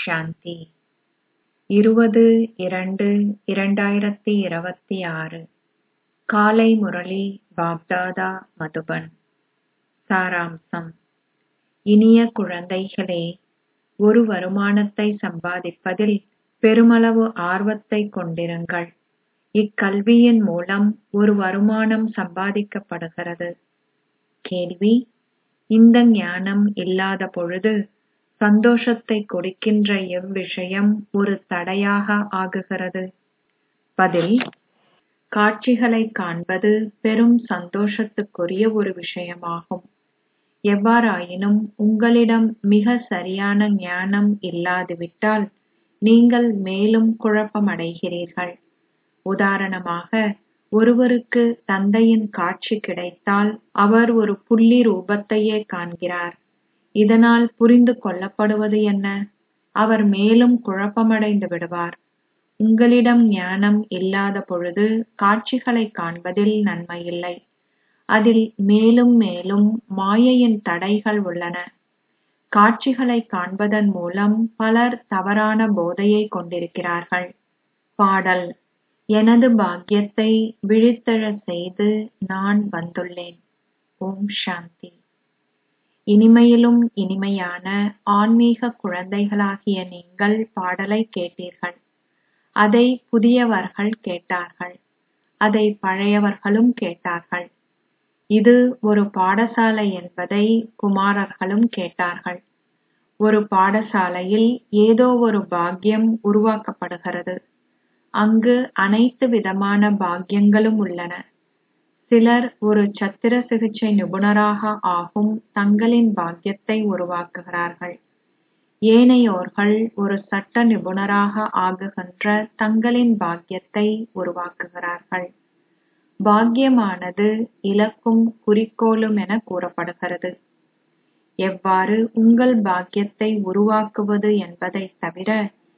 சாந்தி இருபது இரண்டு இரண்டாயிரத்தி இருபத்தி ஆறு காலை முரளி பாப்தாதா மதுபன் சாராம்சம் இனிய குழந்தைகளே ஒரு வருமானத்தை சம்பாதிப்பதில் பெருமளவு ஆர்வத்தைக் கொண்டிருங்கள் இக்கல்வியின் மூலம் ஒரு வருமானம் சம்பாதிக்கப்படுகிறது கேள்வி இந்த ஞானம் இல்லாத பொழுது சந்தோஷத்தைக் கொடுக்கின்ற எவ்விஷயம் ஒரு தடையாக ஆகுகிறது பதில் காட்சிகளைக் காண்பது பெரும் சந்தோஷத்துக்குரிய ஒரு விஷயமாகும் எவ்வாறாயினும் உங்களிடம் மிக சரியான ஞானம் இல்லாதுவிட்டால் நீங்கள் மேலும் குழப்பமடைகிறீர்கள் உதாரணமாக ஒருவருக்கு தந்தையின் காட்சி கிடைத்தால் அவர் ஒரு புள்ளி ரூபத்தையே காண்கிறார் இதனால் புரிந்து கொள்ளப்படுவது என்ன அவர் மேலும் குழப்பமடைந்து விடுவார் உங்களிடம் ஞானம் இல்லாத பொழுது காட்சிகளைக் காண்பதில் நன்மையில்லை அதில் மேலும் மேலும் மாயையின் தடைகள் உள்ளன காட்சிகளைக் காண்பதன் மூலம் பலர் தவறான போதையைக் கொண்டிருக்கிறார்கள் பாடல் எனது பாக்கியத்தை விழித்தெழச் செய்து நான் வந்துள்ளேன் ஓம் சாந்தி இனிமையிலும் இனிமையான ஆன்மீக குழந்தைகளாகிய நீங்கள் பாடலைக் கேட்டீர்கள் அதை புதியவர்கள் கேட்டார்கள் அதை பழையவர்களும் கேட்டார்கள் இது ஒரு பாடசாலை என்பதை குமாரர்களும் கேட்டார்கள் ஒரு பாடசாலையில் ஏதோ ஒரு பாக்கியம் உருவாக்கப்படுகிறது அங்கு அனைத்து விதமான பாக்கியங்களும் உள்ளன சிலர் ஒரு சத்திர சிகிச்சை நிபுணராக ஆகும் தங்களின் பாக்கியத்தை உருவாக்குகிறார்கள் ஏனையோர்கள் ஒரு சட்ட நிபுணராக ஆகுகின்ற தங்களின் பாக்கியத்தை உருவாக்குகிறார்கள் பாக்கியமானது இலக்கும் குறிக்கோளும் என கூறப்படுகிறது எவ்வாறு உங்கள் பாக்கியத்தை உருவாக்குவது என்பதைத் தவிர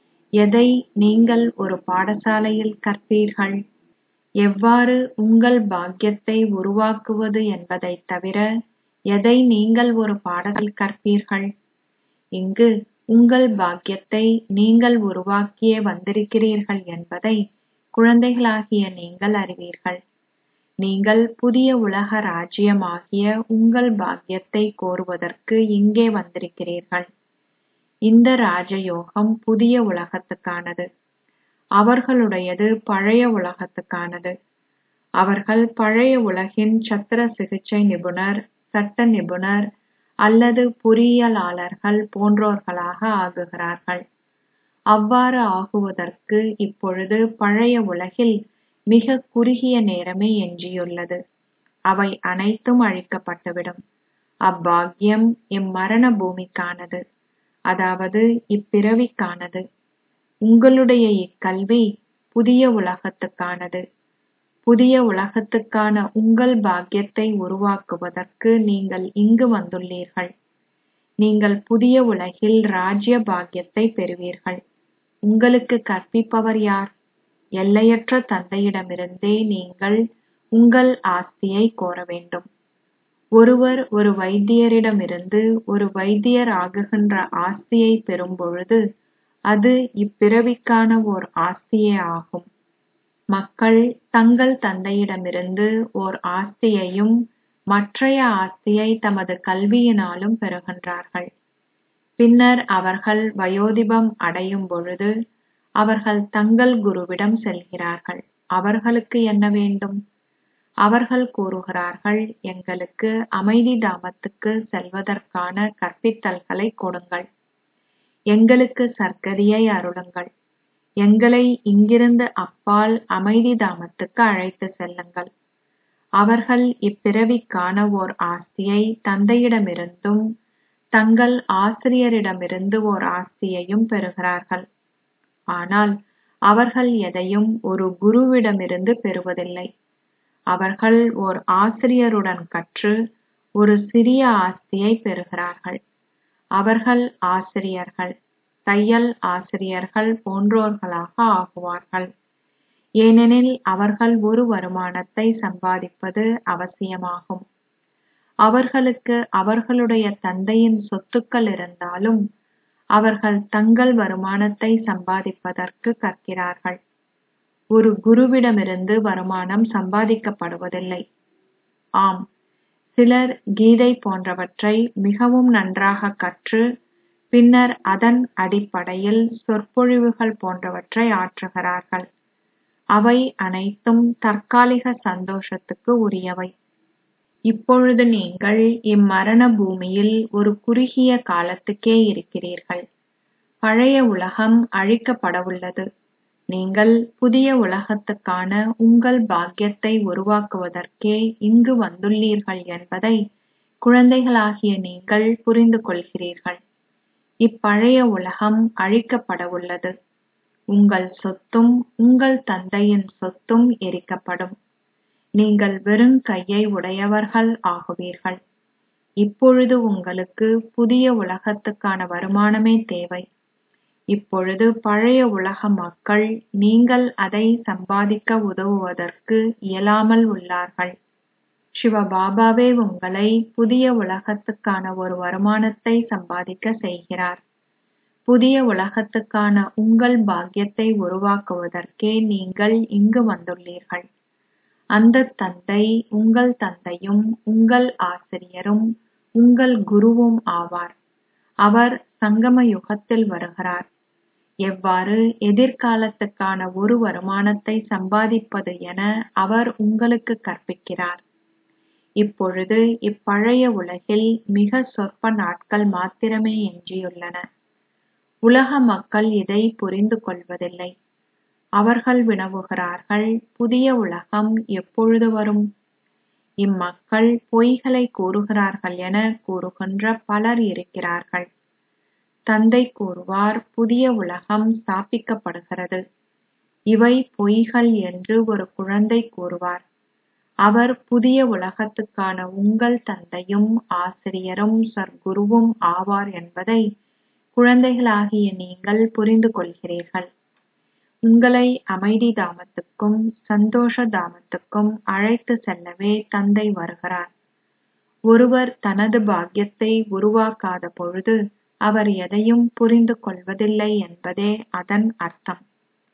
எதை நீங்கள் ஒரு பாடசாலையில் கற்பீர்கள் எவ்வாறு உங்கள் பாக்கியத்தை உருவாக்குவது என்பதைத் தவிர எதை நீங்கள் ஒரு பாடத்தில் கற்பீர்கள் இங்கு உங்கள் பாக்கியத்தை நீங்கள் உருவாக்கியே வந்திருக்கிறீர்கள் என்பதை குழந்தைகளாகிய நீங்கள் அறிவீர்கள் நீங்கள் புதிய உலக ராஜ்யமாகிய உங்கள் பாக்கியத்தை கோருவதற்கு இங்கே வந்திருக்கிறீர்கள் இந்த ராஜயோகம் புதிய உலகத்துக்கானது அவர்களுடையது பழைய உலகத்துக்கானது அவர்கள் பழைய உலகின் சத்திர சிகிச்சை நிபுணர் சட்ட நிபுணர் அல்லது பொறியியலாளர்கள் போன்றோர்களாக ஆகுகிறார்கள் அவ்வாறு ஆகுவதற்கு இப்பொழுது பழைய உலகில் மிக குறுகிய நேரமே எஞ்சியுள்ளது அவை அனைத்தும் அழிக்கப்பட்டுவிடும் அப்பாக்கியம் இம்மரண பூமிக்கானது அதாவது இப்பிறவிக்கானது உங்களுடைய இக்கல்வி புதிய உலகத்துக்கானது புதிய உலகத்துக்கான உங்கள் பாக்கியத்தை உருவாக்குவதற்கு நீங்கள் இங்கு வந்துள்ளீர்கள் நீங்கள் புதிய உலகில் ராஜ்ய பாக்கியத்தை பெறுவீர்கள் உங்களுக்கு கற்பிப்பவர் யார் எல்லையற்ற தந்தையிடமிருந்தே நீங்கள் உங்கள் ஆஸ்தியை கோர வேண்டும் ஒருவர் ஒரு வைத்தியரிடமிருந்து ஒரு வைத்தியர் ஆகுகின்ற ஆஸ்தியை பெறும் பொழுது அது இப்பிறவிக்கான ஓர் ஆஸ்தியே ஆகும் மக்கள் தங்கள் தந்தையிடமிருந்து ஓர் ஆஸ்தியையும் மற்றைய ஆஸ்தியை தமது கல்வியினாலும் பெறுகின்றார்கள் பின்னர் அவர்கள் வயோதிபம் அடையும் பொழுது அவர்கள் தங்கள் குருவிடம் செல்கிறார்கள் அவர்களுக்கு என்ன வேண்டும் அவர்கள் கூறுகிறார்கள் எங்களுக்கு அமைதி தாமத்துக்கு செல்வதற்கான கற்பித்தல்களை கொடுங்கள் எங்களுக்கு சர்க்கதியை அருளுங்கள் எங்களை இங்கிருந்து அப்பால் அமைதி தாமத்துக்கு அழைத்து செல்லுங்கள் அவர்கள் இப்பிறவிக்கான ஓர் ஆஸ்தியை தந்தையிடமிருந்தும் தங்கள் ஆசிரியரிடமிருந்து ஓர் ஆஸ்தியையும் பெறுகிறார்கள் ஆனால் அவர்கள் எதையும் ஒரு குருவிடமிருந்து பெறுவதில்லை அவர்கள் ஓர் ஆசிரியருடன் கற்று ஒரு சிறிய ஆஸ்தியை பெறுகிறார்கள் அவர்கள் ஆசிரியர்கள் தையல் ஆசிரியர்கள் போன்றோர்களாக ஆகுவார்கள் ஏனெனில் அவர்கள் ஒரு வருமானத்தை சம்பாதிப்பது அவசியமாகும் அவர்களுக்கு அவர்களுடைய தந்தையின் சொத்துக்கள் இருந்தாலும் அவர்கள் தங்கள் வருமானத்தை சம்பாதிப்பதற்கு கற்கிறார்கள் ஒரு குருவிடமிருந்து வருமானம் சம்பாதிக்கப்படுவதில்லை ஆம் சிலர் கீதை போன்றவற்றை மிகவும் நன்றாக கற்று பின்னர் அதன் அடிப்படையில் சொற்பொழிவுகள் போன்றவற்றை ஆற்றுகிறார்கள் அவை அனைத்தும் தற்காலிக சந்தோஷத்துக்கு உரியவை இப்பொழுது நீங்கள் இம்மரண பூமியில் ஒரு குறுகிய காலத்துக்கே இருக்கிறீர்கள் பழைய உலகம் அழிக்கப்படவுள்ளது நீங்கள் புதிய உலகத்துக்கான உங்கள் பாக்கியத்தை உருவாக்குவதற்கே இங்கு வந்துள்ளீர்கள் என்பதை குழந்தைகளாகிய நீங்கள் புரிந்து கொள்கிறீர்கள் இப்பழைய உலகம் அழிக்கப்படவுள்ளது உங்கள் சொத்தும் உங்கள் தந்தையின் சொத்தும் எரிக்கப்படும் நீங்கள் வெறும் கையை உடையவர்கள் ஆகுவீர்கள் இப்பொழுது உங்களுக்கு புதிய உலகத்துக்கான வருமானமே தேவை இப்பொழுது பழைய உலக மக்கள் நீங்கள் அதை சம்பாதிக்க உதவுவதற்கு இயலாமல் உள்ளார்கள் சிவபாபாவே உங்களை புதிய உலகத்துக்கான ஒரு வருமானத்தை சம்பாதிக்க செய்கிறார் புதிய உலகத்துக்கான உங்கள் பாக்கியத்தை உருவாக்குவதற்கே நீங்கள் இங்கு வந்துள்ளீர்கள் அந்த தந்தை உங்கள் தந்தையும் உங்கள் ஆசிரியரும் உங்கள் குருவும் ஆவார் அவர் சங்கம யுகத்தில் வருகிறார் எவ்வாறு எதிர்காலத்துக்கான ஒரு வருமானத்தை சம்பாதிப்பது என அவர் உங்களுக்கு கற்பிக்கிறார் இப்பொழுது இப்பழைய உலகில் மிக சொற்ப நாட்கள் மாத்திரமே எஞ்சியுள்ளன உலக மக்கள் இதை புரிந்து கொள்வதில்லை அவர்கள் வினவுகிறார்கள் புதிய உலகம் எப்பொழுது வரும் இம்மக்கள் பொய்களை கூறுகிறார்கள் என கூறுகின்ற பலர் இருக்கிறார்கள் தந்தை கூறுவார் புதிய உலகம் ஸ்தாபிக்கப்படுகிறது இவை பொய்கள் என்று ஒரு குழந்தை கூறுவார் அவர் புதிய உலகத்துக்கான உங்கள் தந்தையும் ஆசிரியரும் சர்க்குருவும் ஆவார் என்பதை குழந்தைகளாகிய நீங்கள் புரிந்து கொள்கிறீர்கள் உங்களை அமைதி தாமத்துக்கும் சந்தோஷ தாமத்துக்கும் அழைத்து செல்லவே தந்தை வருகிறார் ஒருவர் தனது பாக்கியத்தை உருவாக்காத பொழுது அவர் எதையும் புரிந்து கொள்வதில்லை என்பதே அதன் அர்த்தம்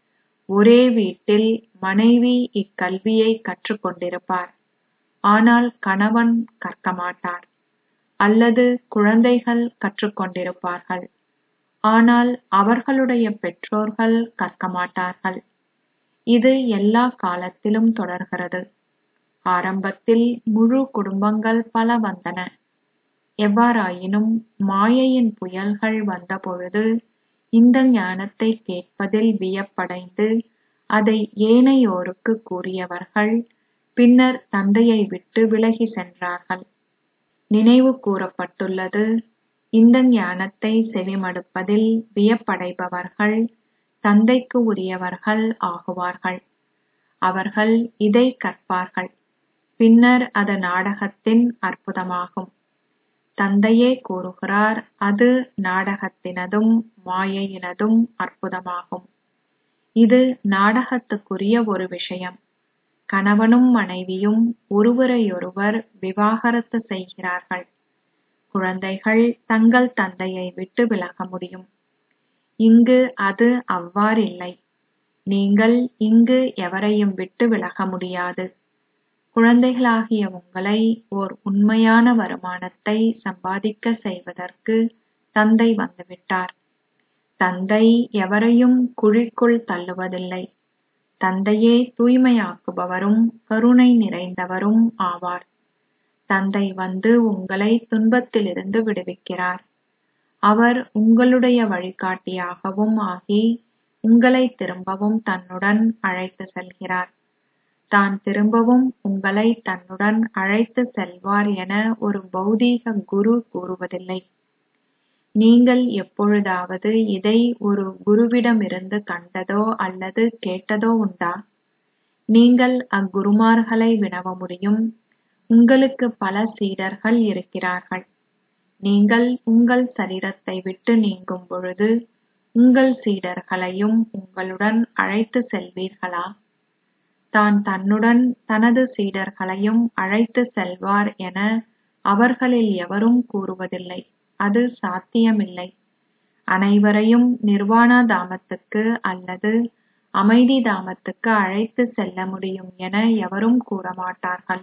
ஒரே வீட்டில் மனைவி இக்கல்வியை கற்றுக் கொண்டிருப்பார் ஆனால் கணவன் கற்க மாட்டார் அல்லது குழந்தைகள் கற்றுக் கொண்டிருப்பார்கள் ஆனால் அவர்களுடைய பெற்றோர்கள் கற்க மாட்டார்கள் இது எல்லா காலத்திலும் தொடர்கிறது ஆரம்பத்தில் முழு குடும்பங்கள் பல வந்தன எவ்வாறாயினும் மாயையின் புயல்கள் வந்தபொழுது இந்த ஞானத்தை கேட்பதில் வியப்படைந்து அதை ஏனையோருக்கு கூறியவர்கள் பின்னர் தந்தையை விட்டு விலகி சென்றார்கள் நினைவு கூறப்பட்டுள்ளது இந்த ஞானத்தை செவிமடுப்பதில் வியப்படைபவர்கள் தந்தைக்கு உரியவர்கள் ஆகுவார்கள் அவர்கள் இதை கற்பார்கள் பின்னர் அது நாடகத்தின் அற்புதமாகும் தந்தையே கூறுகிறார் அது நாடகத்தினதும் மாயையினதும் அற்புதமாகும் இது நாடகத்துக்குரிய ஒரு விஷயம் கணவனும் மனைவியும் ஒருவரையொருவர் விவாகரத்து செய்கிறார்கள் குழந்தைகள் தங்கள் தந்தையை விட்டு விலக முடியும் இங்கு அது அவ்வாறில்லை நீங்கள் இங்கு எவரையும் விட்டு விலக முடியாது குழந்தைகளாகிய உங்களை ஓர் உண்மையான வருமானத்தை சம்பாதிக்க செய்வதற்கு தந்தை வந்துவிட்டார் தந்தை எவரையும் குழிக்குள் தள்ளுவதில்லை தந்தையே தூய்மையாக்குபவரும் கருணை நிறைந்தவரும் ஆவார் தந்தை வந்து உங்களை துன்பத்திலிருந்து விடுவிக்கிறார் அவர் உங்களுடைய வழிகாட்டியாகவும் ஆகி உங்களை திரும்பவும் தன்னுடன் அழைத்து செல்கிறார் தான் திரும்பவும் உங்களை தன்னுடன் அழைத்து செல்வார் என ஒரு பௌதீக குரு கூறுவதில்லை நீங்கள் எப்பொழுதாவது இதை ஒரு குருவிடமிருந்து கண்டதோ அல்லது கேட்டதோ உண்டா நீங்கள் அக்குருமார்களை வினவ முடியும் உங்களுக்கு பல சீடர்கள் இருக்கிறார்கள் நீங்கள் உங்கள் சரீரத்தை விட்டு நீங்கும் பொழுது உங்கள் சீடர்களையும் உங்களுடன் அழைத்து செல்வீர்களா தான் தன்னுடன் தனது சீடர்களையும் அழைத்து செல்வார் என அவர்களில் எவரும் கூறுவதில்லை அது சாத்தியமில்லை அனைவரையும் நிர்வாணா தாமத்துக்கு அல்லது அமைதி தாமத்துக்கு அழைத்து செல்ல முடியும் என எவரும் கூறமாட்டார்கள்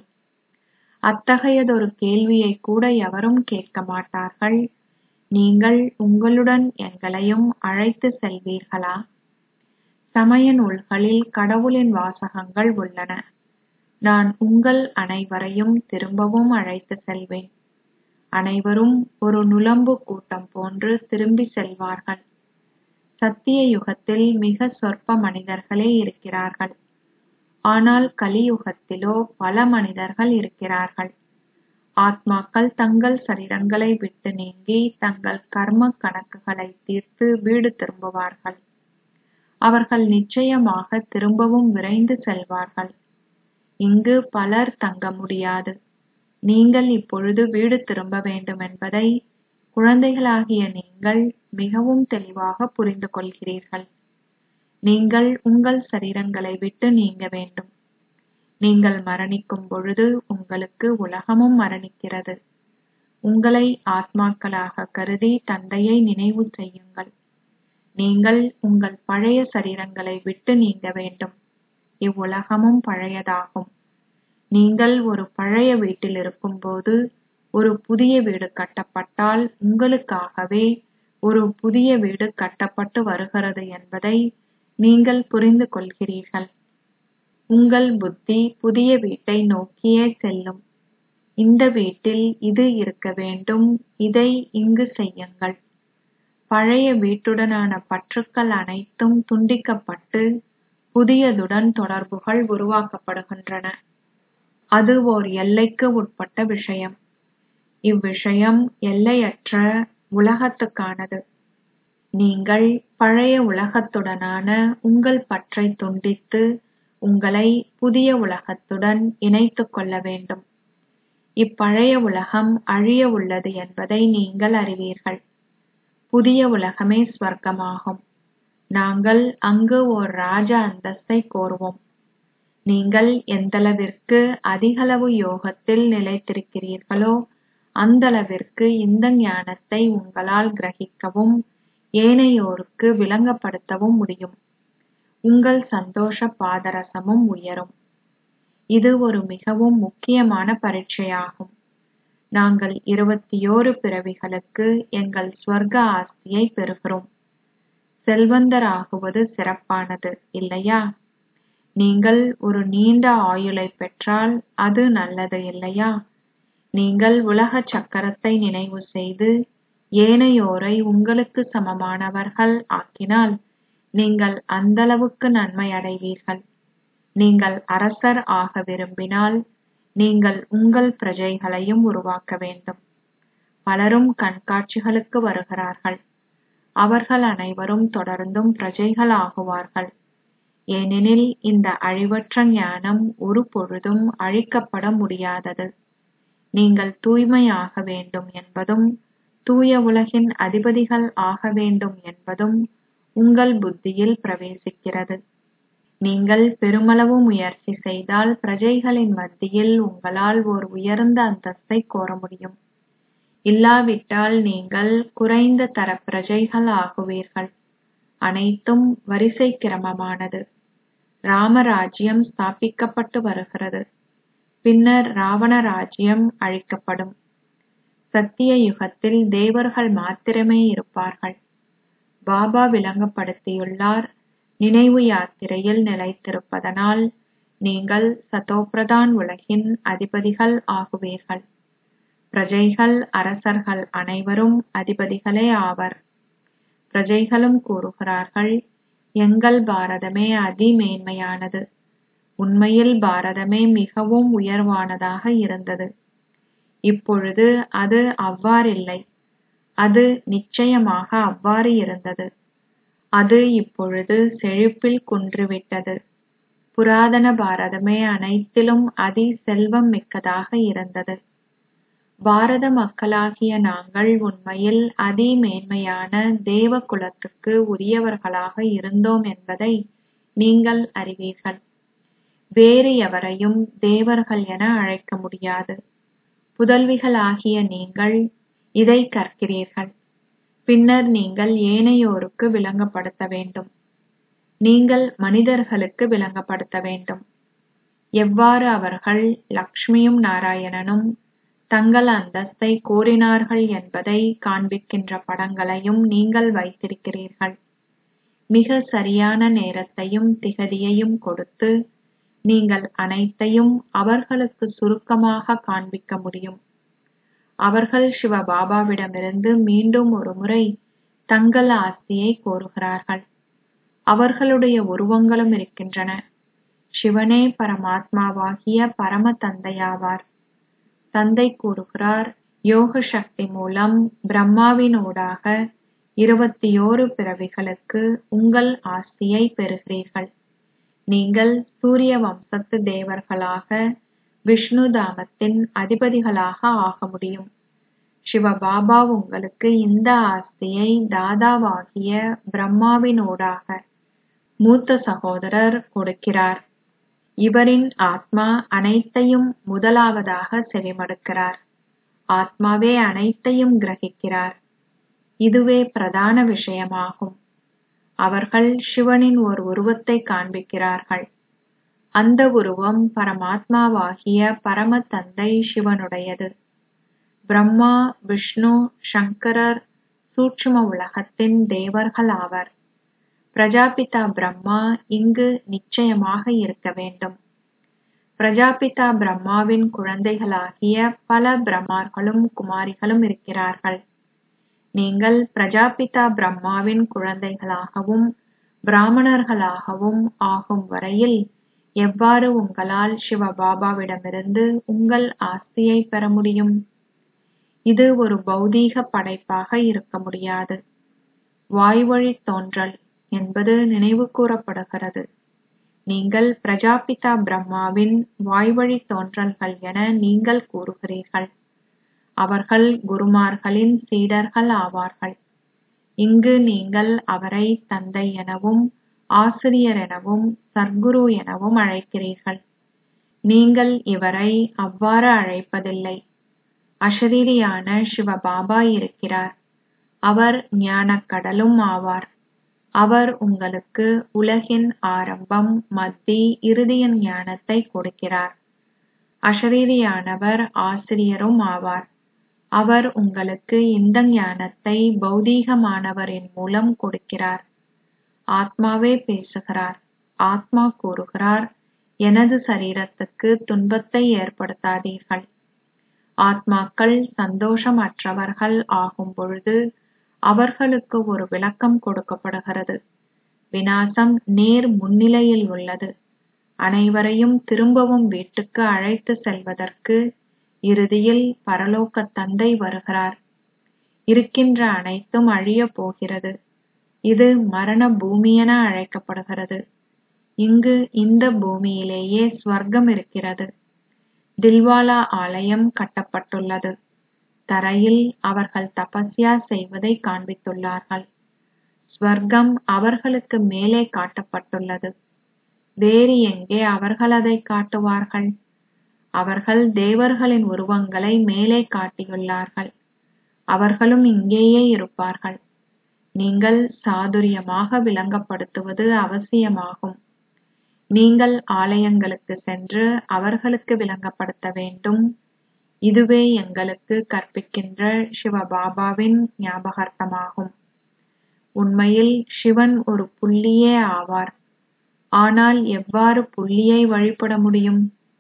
அத்தகையதொரு கேள்வியை கூட எவரும் கேட்க மாட்டார்கள் நீங்கள் உங்களுடன் எங்களையும் அழைத்து செல்வீர்களா சமய நூல்களில் கடவுளின் வாசகங்கள் உள்ளன நான் உங்கள் அனைவரையும் திரும்பவும் அழைத்து செல்வேன் அனைவரும் ஒரு நுளம்பு கூட்டம் போன்று திரும்பி செல்வார்கள் சத்திய யுகத்தில் மிக சொற்ப மனிதர்களே இருக்கிறார்கள் ஆனால் கலியுகத்திலோ பல மனிதர்கள் இருக்கிறார்கள் ஆத்மாக்கள் தங்கள் சரீரங்களை விட்டு நீங்கி தங்கள் கர்ம கணக்குகளை தீர்த்து வீடு திரும்புவார்கள் அவர்கள் நிச்சயமாக திரும்பவும் விரைந்து செல்வார்கள் இங்கு பலர் தங்க முடியாது நீங்கள் இப்பொழுது வீடு திரும்ப வேண்டும் என்பதை குழந்தைகளாகிய நீங்கள் மிகவும் தெளிவாக புரிந்து கொள்கிறீர்கள் நீங்கள் உங்கள் சரீரங்களை விட்டு நீங்க வேண்டும் நீங்கள் மரணிக்கும் பொழுது உங்களுக்கு உலகமும் மரணிக்கிறது உங்களை ஆத்மாக்களாக கருதி தந்தையை நினைவு செய்யுங்கள் நீங்கள் உங்கள் பழைய சரீரங்களை விட்டு நீங்க வேண்டும் இவ்வுலகமும் பழையதாகும் நீங்கள் ஒரு பழைய வீட்டில் இருக்கும்போது ஒரு புதிய வீடு கட்டப்பட்டால் உங்களுக்காகவே ஒரு புதிய வீடு கட்டப்பட்டு வருகிறது என்பதை நீங்கள் புரிந்து கொள்கிறீர்கள் உங்கள் புத்தி புதிய வீட்டை நோக்கியே செல்லும் இந்த வீட்டில் இது இருக்க வேண்டும் இதை இங்கு செய்யுங்கள் பழைய வீட்டுடனான பற்றுக்கள் அனைத்தும் துண்டிக்கப்பட்டு புதியதுடன் தொடர்புகள் உருவாக்கப்படுகின்றன அது ஓர் எல்லைக்கு உட்பட்ட விஷயம் இவ்விஷயம் எல்லையற்ற உலகத்துக்கானது நீங்கள் பழைய உலகத்துடனான உங்கள் பற்றை துண்டித்து உங்களை புதிய உலகத்துடன் இணைத்துக் கொள்ள வேண்டும் இப்பழைய உலகம் அழிய உள்ளது என்பதை நீங்கள் அறிவீர்கள் புதிய உலகமே ஸ்வர்க்கமாகும் நாங்கள் அங்கு ஓர் ராஜ அந்தஸ்தை கோருவோம் நீங்கள் எந்தளவிற்கு அதிகளவு யோகத்தில் நிலைத்திருக்கிறீர்களோ அந்தளவிற்கு இந்த ஞானத்தை உங்களால் கிரகிக்கவும் ஏனையோருக்கு விளங்கப்படுத்தவும் முடியும் உங்கள் சந்தோஷ பாதரசமும் உயரும் இது ஒரு மிகவும் முக்கியமான பரீட்சையாகும் நாங்கள் இருபத்தியோரு பிறவிகளுக்கு எங்கள் ஸ்வர்க ஆஸ்தியை பெறுகிறோம் செல்வந்தராகுவது சிறப்பானது இல்லையா நீங்கள் ஒரு நீண்ட ஆயுளை பெற்றால் அது நல்லது இல்லையா நீங்கள் உலக சக்கரத்தை நினைவு செய்து ஏனையோரை உங்களுக்கு சமமானவர்கள் ஆக்கினால் நீங்கள் அந்தளவுக்கு நன்மை அடைவீர்கள் நீங்கள் அரசர் ஆக விரும்பினால் நீங்கள் உங்கள் பிரஜைகளையும் உருவாக்க வேண்டும் பலரும் கண்காட்சிகளுக்கு வருகிறார்கள் அவர்கள் அனைவரும் தொடர்ந்தும் பிரஜைகள் ஆகுவார்கள் ஏனெனில் இந்த அழிவற்ற ஞானம் ஒரு பொழுதும் அழிக்கப்பட முடியாதது நீங்கள் தூய்மையாக வேண்டும் என்பதும் தூய உலகின் அதிபதிகள் ஆக வேண்டும் என்பதும் உங்கள் புத்தியில் பிரவேசிக்கிறது நீங்கள் பெருமளவு முயற்சி செய்தால் பிரஜைகளின் மத்தியில் உங்களால் ஓர் உயர்ந்த அந்தஸ்தை கோர முடியும் இல்லாவிட்டால் நீங்கள் குறைந்த தர பிரஜைகள் ஆகுவீர்கள் அனைத்தும் வரிசை கிரமமானது ராமராஜ்யம் ஸ்தாபிக்கப்பட்டு வருகிறது பின்னர் ராவண ராஜ்யம் அழிக்கப்படும் சத்திய யுகத்தில் தேவர்கள் மாத்திரமே இருப்பார்கள் பாபா விளங்கப்படுத்தியுள்ளார் நினைவு யாத்திரையில் நிலைத்திருப்பதனால் நீங்கள் சதோப்பிரதான் உலகின் அதிபதிகள் ஆகுவீர்கள் பிரஜைகள் அரசர்கள் அனைவரும் அதிபதிகளே ஆவர் பிரஜைகளும் கூறுகிறார்கள் எங்கள் பாரதமே அதிமேன்மையானது உண்மையில் பாரதமே மிகவும் உயர்வானதாக இருந்தது இப்பொழுது அது அவ்வாறில்லை அது நிச்சயமாக அவ்வாறு இருந்தது அது இப்பொழுது செழிப்பில் குன்றிவிட்டது புராதன பாரதமே அனைத்திலும் அதி செல்வம் மிக்கதாக இருந்தது பாரத மக்களாகிய நாங்கள் உண்மையில் அதி மேன்மையான தேவ குலத்துக்கு உரியவர்களாக இருந்தோம் என்பதை நீங்கள் அறிவீர்கள் வேறு எவரையும் தேவர்கள் என அழைக்க முடியாது புதல்விகளாகிய நீங்கள் இதை கற்கிறீர்கள் பின்னர் நீங்கள் ஏனையோருக்கு விளங்கப்படுத்த வேண்டும் நீங்கள் மனிதர்களுக்கு விளங்கப்படுத்த வேண்டும் எவ்வாறு அவர்கள் லக்ஷ்மியும் நாராயணனும் தங்கள் அந்தஸ்தை கோரினார்கள் என்பதை காண்பிக்கின்ற படங்களையும் நீங்கள் வைத்திருக்கிறீர்கள் மிக சரியான நேரத்தையும் திகதியையும் கொடுத்து நீங்கள் அனைத்தையும் அவர்களுக்கு சுருக்கமாக காண்பிக்க முடியும் அவர்கள் சிவ பாபாவிடமிருந்து மீண்டும் ஒருமுறை தங்கள் ஆஸ்தியை கோருகிறார்கள் அவர்களுடைய உருவங்களும் இருக்கின்றன சிவனே பரமாத்மாவாகிய பரம தந்தையாவார் தந்தை கூறுகிறார் யோக சக்தி மூலம் பிரம்மாவினூடாக இருபத்தியோரு பிறவிகளுக்கு உங்கள் ஆஸ்தியை பெறுகிறீர்கள் நீங்கள் சூரிய வம்சத்து தேவர்களாக விஷ்ணு தாமத்தின் அதிபதிகளாக ஆக முடியும் சிவபாபா உங்களுக்கு இந்த ஆஸ்தியை தாதாவாகிய பிரம்மாவினூடாக மூத்த சகோதரர் கொடுக்கிறார் இவரின் ஆத்மா அனைத்தையும் முதலாவதாக செவிமடுக்கிறார் ஆத்மாவே அனைத்தையும் கிரகிக்கிறார் இதுவே பிரதான விஷயமாகும் அவர்கள் சிவனின் ஒரு உருவத்தை காண்பிக்கிறார்கள் அந்த உருவம் பரமாத்மாவாகிய பரம தந்தை சிவனுடையது பிரம்மா விஷ்ணு சங்கரர் சூட்சும உலகத்தின் தேவர்கள் ஆவர் பிரஜாபிதா பிரம்மா இங்கு நிச்சயமாக இருக்க வேண்டும் பிரஜாபிதா பிரம்மாவின் குழந்தைகளாகிய பல பிரம்மார்களும் குமாரிகளும் இருக்கிறார்கள் நீங்கள் பிரஜாபிதா பிரம்மாவின் குழந்தைகளாகவும் பிராமணர்களாகவும் ஆகும் வரையில் எவ்வாறு உங்களால் சிவபாபாவிடமிருந்து உங்கள் ஆஸ்தியை பெற முடியும் இது ஒரு பௌதீக படைப்பாக இருக்க முடியாது வாய்வழி தோன்றல் என்பது நினைவு கூறப்படுகிறது நீங்கள் பிரஜாபிதா பிரம்மாவின் வாய்வழி தோன்றல்கள் என நீங்கள் கூறுகிறீர்கள் அவர்கள் குருமார்களின் சீடர்கள் ஆவார்கள் இங்கு நீங்கள் அவரை தந்தை எனவும் ஆசிரியர் எனவும் சர்க்குரு எனவும் அழைக்கிறீர்கள் நீங்கள் இவரை அவ்வாறு அழைப்பதில்லை அஷரீரியான சிவபாபா இருக்கிறார் அவர் ஞானக் கடலும் ஆவார் அவர் உங்களுக்கு உலகின் ஆரம்பம் மத்தி இறுதியின் ஞானத்தை கொடுக்கிறார் அஷரீரியானவர் ஆசிரியரும் ஆவார் அவர் உங்களுக்கு இந்த ஞானத்தை பௌதீகமானவரின் மூலம் கொடுக்கிறார் ஆத்மாவே பேசுகிறார் ஆத்மா கூறுகிறார் எனது சரீரத்துக்கு துன்பத்தை ஏற்படுத்தாதீர்கள் ஆத்மாக்கள் சந்தோஷமற்றவர்கள் ஆகும் பொழுது அவர்களுக்கு ஒரு விளக்கம் கொடுக்கப்படுகிறது வினாசம் நேர் முன்னிலையில் உள்ளது அனைவரையும் திரும்பவும் வீட்டுக்கு அழைத்து செல்வதற்கு இறுதியில் பரலோக தந்தை வருகிறார் இருக்கின்ற அனைத்தும் அழியப் போகிறது இது மரண பூமியென அழைக்கப்படுகிறது இங்கு இந்த பூமியிலேயே ஸ்வர்க்கம் இருக்கிறது தில்வாலா ஆலயம் கட்டப்பட்டுள்ளது தரையில் அவர்கள் தபஸ்யா செய்வதை காண்பித்துள்ளார்கள் ஸ்வர்க்கம் அவர்களுக்கு மேலே காட்டப்பட்டுள்ளது வேறு எங்கே அவர்கள் அதை காட்டுவார்கள் அவர்கள் தேவர்களின் உருவங்களை மேலே காட்டியுள்ளார்கள் அவர்களும் இங்கேயே இருப்பார்கள் நீங்கள் சாதுரியமாக விளங்கப்படுத்துவது அவசியமாகும் நீங்கள் ஆலயங்களுக்கு சென்று அவர்களுக்கு விளங்கப்படுத்த வேண்டும் இதுவே எங்களுக்கு கற்பிக்கின்ற சிவபாபாவின் ஞாபகார்த்தமாகும் உண்மையில் சிவன் ஒரு புள்ளியே ஆவார் ஆனால் எவ்வாறு புள்ளியை வழிபட முடியும்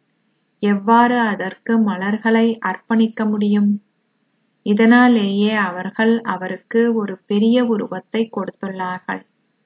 எவ்வாறு அதற்கு மலர்களை அர்ப்பணிக்க முடியும் இதனாலேயே அவர்கள் அவருக்கு ஒரு பெரிய உருவத்தை கொடுத்துள்ளார்கள்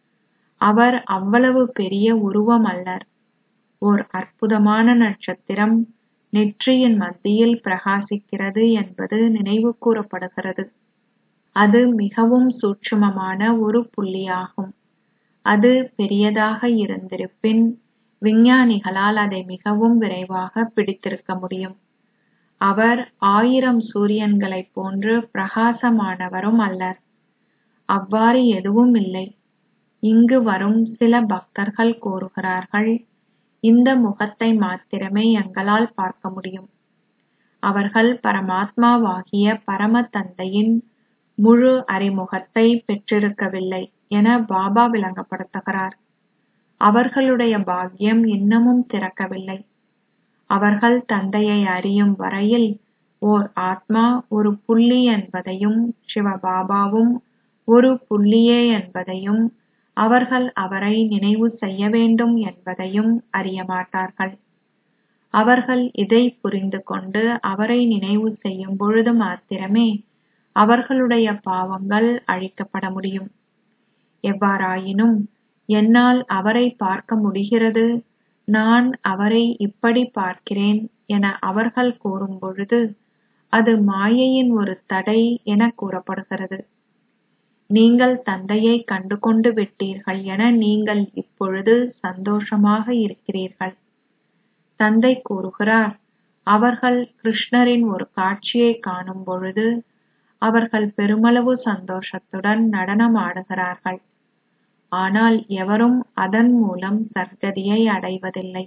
அவர் அவ்வளவு பெரிய உருவம் அல்லர் ஓர் அற்புதமான நட்சத்திரம் நெற்றியின் மத்தியில் பிரகாசிக்கிறது என்பது நினைவு கூறப்படுகிறது அது மிகவும் சூட்சுமமான ஒரு புள்ளியாகும் அது பெரியதாக இருந்திருப்பின் விஞ்ஞானிகளால் அதை மிகவும் விரைவாக பிடித்திருக்க முடியும் அவர் ஆயிரம் சூரியன்களைப் போன்று பிரகாசமானவரும் அல்லர் அவ்வாறு எதுவும் இல்லை இங்கு வரும் சில பக்தர்கள் கூறுகிறார்கள் இந்த முகத்தை மாத்திரமே எங்களால் பார்க்க முடியும் அவர்கள் பரமாத்மாவாகிய பரம தந்தையின் முழு அறிமுகத்தை பெற்றிருக்கவில்லை என பாபா விளங்கப்படுத்துகிறார் அவர்களுடைய பாக்கியம் இன்னமும் திறக்கவில்லை அவர்கள் தந்தையை அறியும் வரையில் ஓர் ஆத்மா ஒரு புள்ளி என்பதையும் சிவபாபாவும் ஒரு புள்ளியே என்பதையும் அவர்கள் அவரை நினைவு செய்ய வேண்டும் என்பதையும் அறிய மாட்டார்கள் அவர்கள் இதை புரிந்து கொண்டு அவரை நினைவு செய்யும் பொழுது மாத்திரமே அவர்களுடைய பாவங்கள் அழிக்கப்பட முடியும் எவ்வாறாயினும் என்னால் அவரை பார்க்க முடிகிறது நான் அவரை இப்படி பார்க்கிறேன் என அவர்கள் கூறும் பொழுது அது மாயையின் ஒரு தடை என கூறப்படுகிறது நீங்கள் தந்தையை கண்டு கொண்டு விட்டீர்கள் என நீங்கள் இப்பொழுது சந்தோஷமாக இருக்கிறீர்கள் தந்தை கூறுகிறார் அவர்கள் கிருஷ்ணரின் ஒரு காட்சியை காணும் பொழுது அவர்கள் பெருமளவு சந்தோஷத்துடன் நடனம் ஆடுகிறார்கள் ஆனால் எவரும் அதன் மூலம் சர்க்கதியை அடைவதில்லை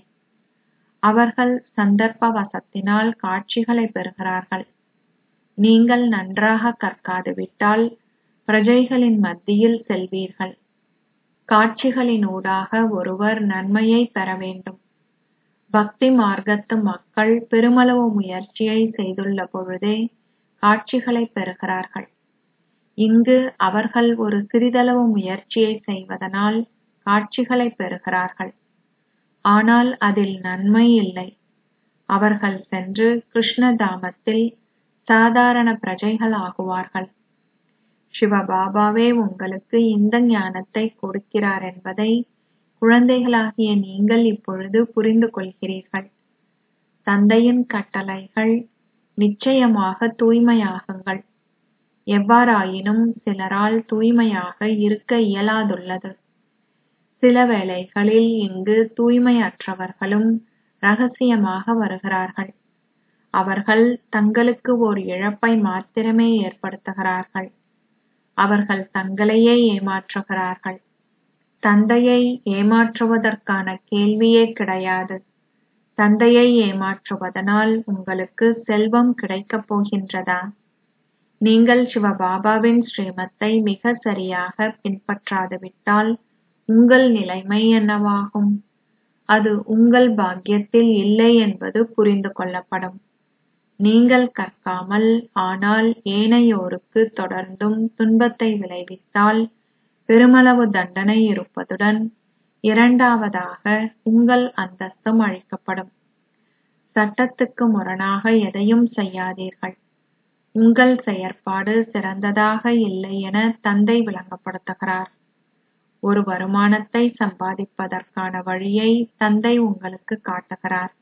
அவர்கள் சந்தர்ப்பவசத்தினால் காட்சிகளை பெறுகிறார்கள் நீங்கள் நன்றாக கற்காது விட்டால் பிரஜைகளின் மத்தியில் செல்வீர்கள் காட்சிகளினூடாக ஒருவர் நன்மையை பெற வேண்டும் பக்தி மார்க்கத்து மக்கள் பெருமளவு முயற்சியை செய்துள்ள பொழுதே காட்சிகளை பெறுகிறார்கள் இங்கு அவர்கள் ஒரு சிறிதளவு முயற்சியை செய்வதனால் காட்சிகளை பெறுகிறார்கள் ஆனால் அதில் நன்மை இல்லை அவர்கள் சென்று கிருஷ்ணதாமத்தில் சாதாரண பிரஜைகள் ஆகுவார்கள் சிவபாபாவே உங்களுக்கு இந்த ஞானத்தை கொடுக்கிறார் என்பதை குழந்தைகளாகிய நீங்கள் இப்பொழுது புரிந்து கொள்கிறீர்கள் தந்தையின் கட்டளைகள் நிச்சயமாக தூய்மையாகுங்கள் எவ்வாறாயினும் சிலரால் தூய்மையாக இருக்க இயலாதுள்ளது சில வேளைகளில் இங்கு தூய்மையற்றவர்களும் ரகசியமாக வருகிறார்கள் அவர்கள் தங்களுக்கு ஓர் இழப்பை மாத்திரமே ஏற்படுத்துகிறார்கள் அவர்கள் தங்களையே ஏமாற்றுகிறார்கள் தந்தையை ஏமாற்றுவதற்கான கேள்வியே கிடையாது தந்தையை ஏமாற்றுவதனால் உங்களுக்கு செல்வம் கிடைக்கப் போகின்றதா நீங்கள் சிவபாபாவின் ஸ்ரீமத்தை மிக சரியாக பின்பற்றாது விட்டால் உங்கள் நிலைமை என்னவாகும் அது உங்கள் பாக்கியத்தில் இல்லை என்பது புரிந்து கொள்ளப்படும் நீங்கள் கற்காமல் ஆனால் ஏனையோருக்கு தொடர்ந்தும் துன்பத்தை விளைவித்தால் பெருமளவு தண்டனை இருப்பதுடன் இரண்டாவதாக உங்கள் அந்தஸ்தும் அழிக்கப்படும் சட்டத்துக்கு முரணாக எதையும் செய்யாதீர்கள் உங்கள் செயற்பாடு சிறந்ததாக இல்லை என தந்தை விளங்கப்படுத்துகிறார் ஒரு வருமானத்தை சம்பாதிப்பதற்கான வழியை தந்தை உங்களுக்கு காட்டுகிறார்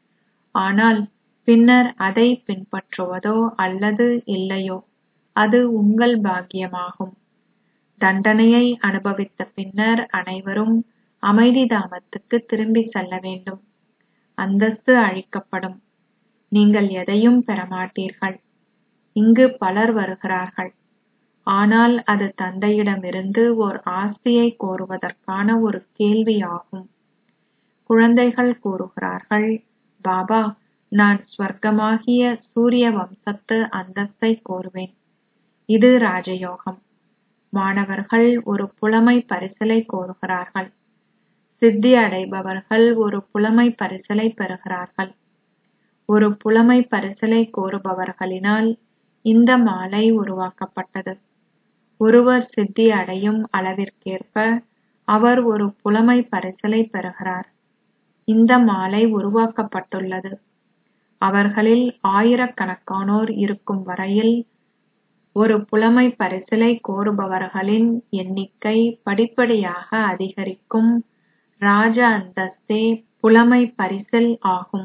ஆனால் பின்னர் அதை பின்பற்றுவதோ அல்லது இல்லையோ அது உங்கள் பாக்கியமாகும் தண்டனையை அனுபவித்த பின்னர் அனைவரும் அமைதி தாமத்துக்கு திரும்பி செல்ல வேண்டும் அந்தஸ்து அழிக்கப்படும் நீங்கள் எதையும் பெறமாட்டீர்கள் இங்கு பலர் வருகிறார்கள் ஆனால் அது தந்தையிடமிருந்து ஓர் ஆஸ்தியை கோருவதற்கான ஒரு கேள்வியாகும் குழந்தைகள் கூறுகிறார்கள் பாபா நான் ஸ்வர்க்கமாகிய சூரிய வம்சத்து அந்தஸ்தை கோருவேன் இது ராஜயோகம் மாணவர்கள் ஒரு புலமை பரிசலை கோருகிறார்கள் சித்தி அடைபவர்கள் ஒரு புலமை பரிசலை பெறுகிறார்கள் ஒரு புலமை பரிசலை கோருபவர்களினால் இந்த மாலை உருவாக்கப்பட்டது ஒருவர் சித்தி அடையும் அளவிற்கேற்ப அவர் ஒரு புலமை பரிசலை பெறுகிறார் இந்த மாலை உருவாக்கப்பட்டுள்ளது அவர்களில் ஆயிரக்கணக்கானோர் இருக்கும் வரையில் ஒரு புலமை பரிசிலை கோருபவர்களின் எண்ணிக்கை படிப்படியாக அதிகரிக்கும் ராஜ அந்தஸ்தே புலமை பரிசில் ஆகும்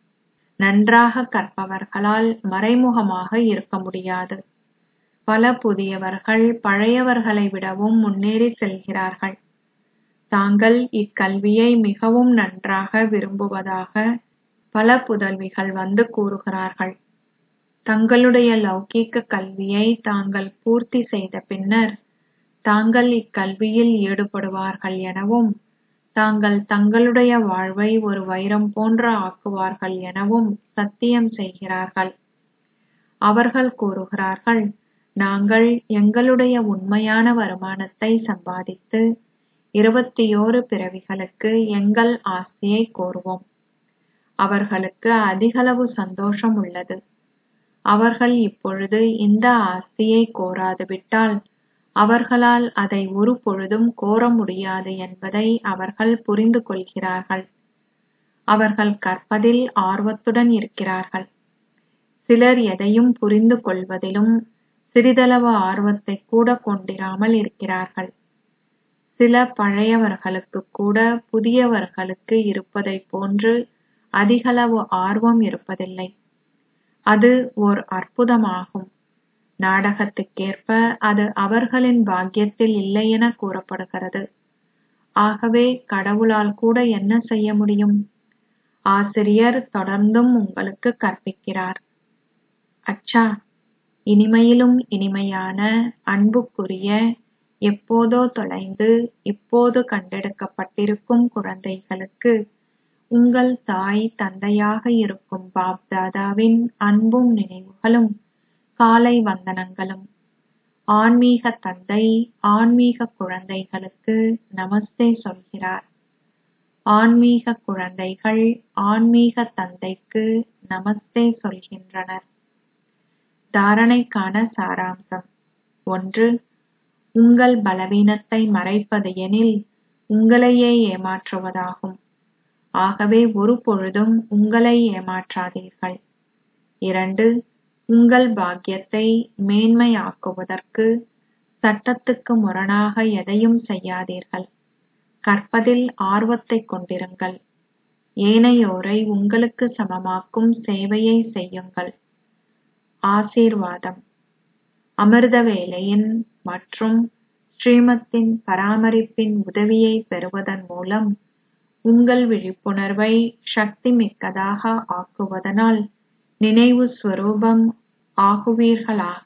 நன்றாக கற்பவர்களால் மறைமுகமாக இருக்க முடியாது பல புதியவர்கள் பழையவர்களை விடவும் முன்னேறி செல்கிறார்கள் தாங்கள் இக்கல்வியை மிகவும் நன்றாக விரும்புவதாக பல புதல்விகள் வந்து கூறுகிறார்கள் தங்களுடைய லௌகீக கல்வியை தாங்கள் பூர்த்தி செய்த பின்னர் தாங்கள் இக்கல்வியில் ஈடுபடுவார்கள் எனவும் தாங்கள் தங்களுடைய வாழ்வை ஒரு வைரம் போன்ற ஆக்குவார்கள் எனவும் சத்தியம் செய்கிறார்கள் அவர்கள் கூறுகிறார்கள் நாங்கள் எங்களுடைய உண்மையான வருமானத்தை சம்பாதித்து இருபத்தியோரு பிறவிகளுக்கு எங்கள் ஆஸ்தியை கோருவோம் அவர்களுக்கு அதிகளவு சந்தோஷம் உள்ளது அவர்கள் இப்பொழுது இந்த ஆஸ்தியை கோராது விட்டால் அவர்களால் அதை ஒரு பொழுதும் கோர முடியாது என்பதை அவர்கள் புரிந்து கொள்கிறார்கள் அவர்கள் கற்பதில் ஆர்வத்துடன் இருக்கிறார்கள் சிலர் எதையும் புரிந்து கொள்வதிலும் சிறிதளவு ஆர்வத்தை கூட கொண்டிராமல் இருக்கிறார்கள் சில பழையவர்களுக்கு கூட புதியவர்களுக்கு இருப்பதை போன்று அதிகளவு ஆர்வம் இருப்பதில்லை அது ஓர் அற்புதமாகும் நாடகத்துக்கேற்ப அது அவர்களின் பாக்கியத்தில் இல்லையென கூறப்படுகிறது ஆகவே கடவுளால் கூட என்ன செய்ய முடியும் ஆசிரியர் தொடர்ந்தும் உங்களுக்கு கற்பிக்கிறார் அச்சா இனிமையிலும் இனிமையான அன்புக்குரிய எப்போதோ தொலைந்து இப்போது கண்டெடுக்கப்பட்டிருக்கும் குழந்தைகளுக்கு உங்கள் தாய் தந்தையாக இருக்கும் பாப் தாதாவின் அன்பும் நினைவுகளும் காலை வந்தனங்களும் ஆன்மீக தந்தை ஆன்மீக குழந்தைகளுக்கு நமஸ்தே சொல்கிறார் ஆன்மீக குழந்தைகள் ஆன்மீக தந்தைக்கு நமஸ்தே சொல்கின்றனர் தாரணைக்கான சாராம்சம் ஒன்று உங்கள் பலவீனத்தை மறைப்பது எனில் உங்களையே ஏமாற்றுவதாகும் ஆகவே ஒரு பொழுதும் உங்களை ஏமாற்றாதீர்கள் இரண்டு உங்கள் பாக்கியத்தை மேன்மையாக்குவதற்கு சட்டத்துக்கு முரணாக எதையும் செய்யாதீர்கள் கற்பதில் ஆர்வத்தை கொண்டிருங்கள் ஏனையோரை உங்களுக்கு சமமாக்கும் சேவையை செய்யுங்கள் ஆசீர்வாதம் அமிர்த வேலையின் மற்றும் ஸ்ரீமத்தின் பராமரிப்பின் உதவியை பெறுவதன் மூலம் உங்கள் விழிப்புணர்வை சக்தி மிக்கதாக ஆக்குவதனால் நினைவு ஸ்வரூபம் ஆகுவீர்களாக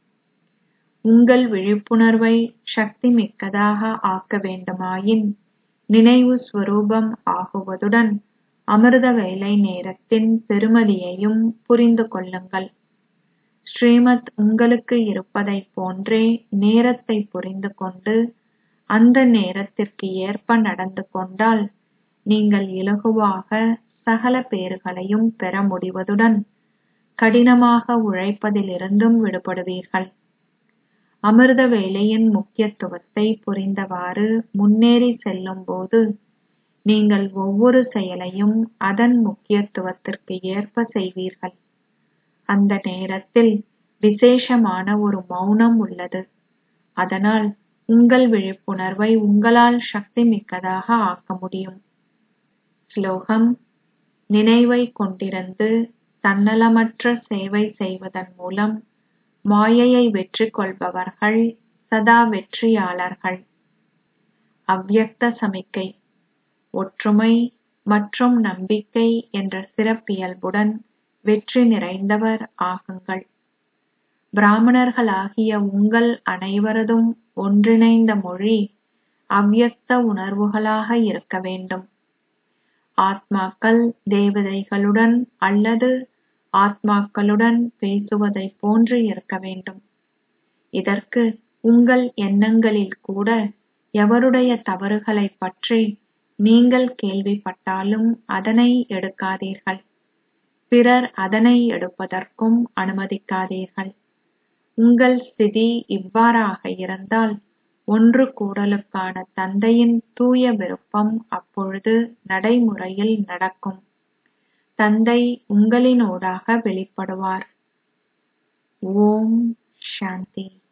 உங்கள் விழிப்புணர்வை சக்தி மிக்கதாக ஆக்க வேண்டுமாயின் நினைவு ஸ்வரூபம் ஆகுவதுடன் அமிர்த வேலை நேரத்தின் பெருமதியையும் புரிந்து கொள்ளுங்கள் ஸ்ரீமத் உங்களுக்கு இருப்பதைப் போன்றே நேரத்தை புரிந்து கொண்டு அந்த நேரத்திற்கு ஏற்ப நடந்து கொண்டால் நீங்கள் இலகுவாக சகல பேறுகளையும் பெற முடிவதுடன் கடினமாக உழைப்பதிலிருந்தும் விடுபடுவீர்கள் அமிர்த வேலையின் முக்கியத்துவத்தை புரிந்தவாறு முன்னேறி செல்லும்போது நீங்கள் ஒவ்வொரு செயலையும் அதன் முக்கியத்துவத்திற்கு ஏற்ப செய்வீர்கள் அந்த நேரத்தில் விசேஷமான ஒரு மௌனம் உள்ளது அதனால் உங்கள் விழிப்புணர்வை உங்களால் சக்தி மிக்கதாக ஆக்க முடியும் ஸ்லோகம் நினைவை கொண்டிருந்து தன்னலமற்ற சேவை செய்வதன் மூலம் மாயையை வெற்றி கொள்பவர்கள் சதா வெற்றியாளர்கள் அவ்யக்த சமிக்கை ஒற்றுமை மற்றும் நம்பிக்கை என்ற சிறப்பியல்புடன் வெற்றி நிறைந்தவர் ஆகுங்கள் பிராமணர்களாகிய உங்கள் அனைவரதும் ஒன்றிணைந்த மொழி அவ்யக்த உணர்வுகளாக இருக்க வேண்டும் ஆத்மாக்கள் தேவதைகளுடன் அல்லது ஆத்மாக்களுடன் பேசுவதைப் போன்று இருக்க வேண்டும் இதற்கு உங்கள் எண்ணங்களில் கூட எவருடைய தவறுகளைப் பற்றி நீங்கள் கேள்விப்பட்டாலும் அதனை எடுக்காதீர்கள் பிறர் அதனை எடுப்பதற்கும் அனுமதிக்காதீர்கள் உங்கள் ஸ்திதி இவ்வாறாக இருந்தால் ஒன்று கூடலுக்கான தந்தையின் தூய விருப்பம் அப்பொழுது நடைமுறையில் நடக்கும் தந்தை உங்களினூடாக வெளிப்படுவார் ஓம் சாந்தி